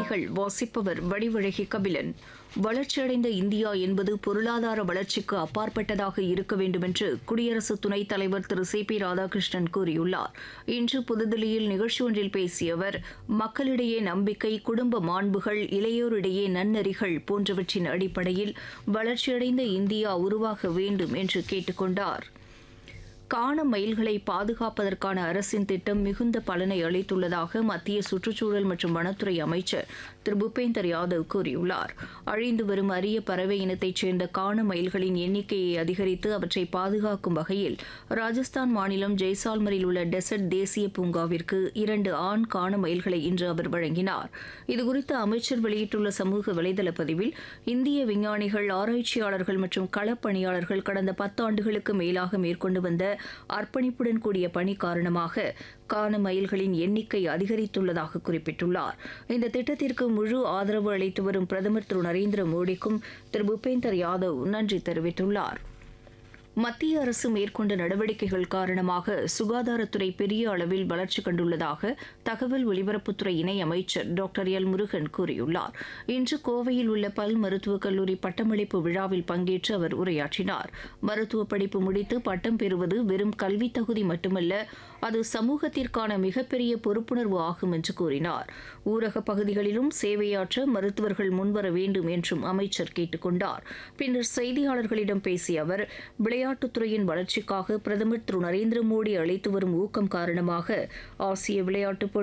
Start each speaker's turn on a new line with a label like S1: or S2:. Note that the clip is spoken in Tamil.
S1: செய்திகள் வாசிப்பவர் வடிவழகி கபிலன் வளர்ச்சியடைந்த இந்தியா என்பது பொருளாதார வளர்ச்சிக்கு அப்பாற்பட்டதாக இருக்க வேண்டும் என்று குடியரசு துணைத் தலைவர் திரு சி பி ராதாகிருஷ்ணன் கூறியுள்ளார் இன்று புதுதில்லியில் நிகழ்ச்சி ஒன்றில் பேசிய அவர் மக்களிடையே நம்பிக்கை குடும்ப மாண்புகள் இளையோரிடையே நன்னெறிகள் போன்றவற்றின் அடிப்படையில் வளர்ச்சியடைந்த இந்தியா உருவாக வேண்டும் என்று கேட்டுக் கொண்டார் காண மயில்களை பாதுகாப்பதற்கான அரசின் திட்டம் மிகுந்த பலனை அளித்துள்ளதாக மத்திய சுற்றுச்சூழல் மற்றும் வனத்துறை அமைச்சர் திரு பூபேந்தர் யாதவ் கூறியுள்ளார் அழிந்து வரும் அரிய பறவை இனத்தைச் சேர்ந்த காண மயில்களின் எண்ணிக்கையை அதிகரித்து அவற்றை பாதுகாக்கும் வகையில் ராஜஸ்தான் மாநிலம் ஜெய்சால்மரில் உள்ள டெசர்ட் தேசிய பூங்காவிற்கு இரண்டு ஆண் காண மயில்களை இன்று அவர் வழங்கினார் இதுகுறித்து அமைச்சர் வெளியிட்டுள்ள சமூக வலைதள பதிவில் இந்திய விஞ்ஞானிகள் ஆராய்ச்சியாளர்கள் மற்றும் களப்பணியாளர்கள் கடந்த பத்தாண்டுகளுக்கு மேலாக மேற்கொண்டு வந்த அர்ப்பணிப்புடன் கூடிய பணி காரணமாக காண மயில்களின் எண்ணிக்கை அதிகரித்துள்ளதாக குறிப்பிட்டுள்ளார் இந்த திட்டத்திற்கு முழு ஆதரவு அளித்து வரும் பிரதமர் திரு நரேந்திர மோடிக்கும் திரு பூபேந்தர் யாதவ் நன்றி தெரிவித்துள்ளார் மத்திய அரசு மேற்கொண்ட நடவடிக்கைகள் காரணமாக சுகாதாரத்துறை பெரிய அளவில் வளர்ச்சி கண்டுள்ளதாக தகவல் ஒலிபரப்புத்துறை இணை அமைச்சர் டாக்டர் எல் முருகன் கூறியுள்ளார் இன்று கோவையில் உள்ள பல் மருத்துவக் கல்லூரி பட்டமளிப்பு விழாவில் பங்கேற்று அவர் உரையாற்றினார் மருத்துவ படிப்பு முடித்து பட்டம் பெறுவது வெறும் கல்வி தகுதி மட்டுமல்ல அது சமூகத்திற்கான மிகப்பெரிய பொறுப்புணர்வு ஆகும் என்று கூறினார் ஊரக பகுதிகளிலும் சேவையாற்ற மருத்துவர்கள் முன்வர வேண்டும் என்றும் அமைச்சர் கேட்டுக் கொண்டார் பின்னர் செய்தியாளர்களிடம் பேசிய அவர் விளையாட்டுத்துறையின் வளர்ச்சிக்காக பிரதமர் திரு நரேந்திர மோடி அளித்து வரும் ஊக்கம் காரணமாக ஆசிய விளையாட்டுப் போட்டி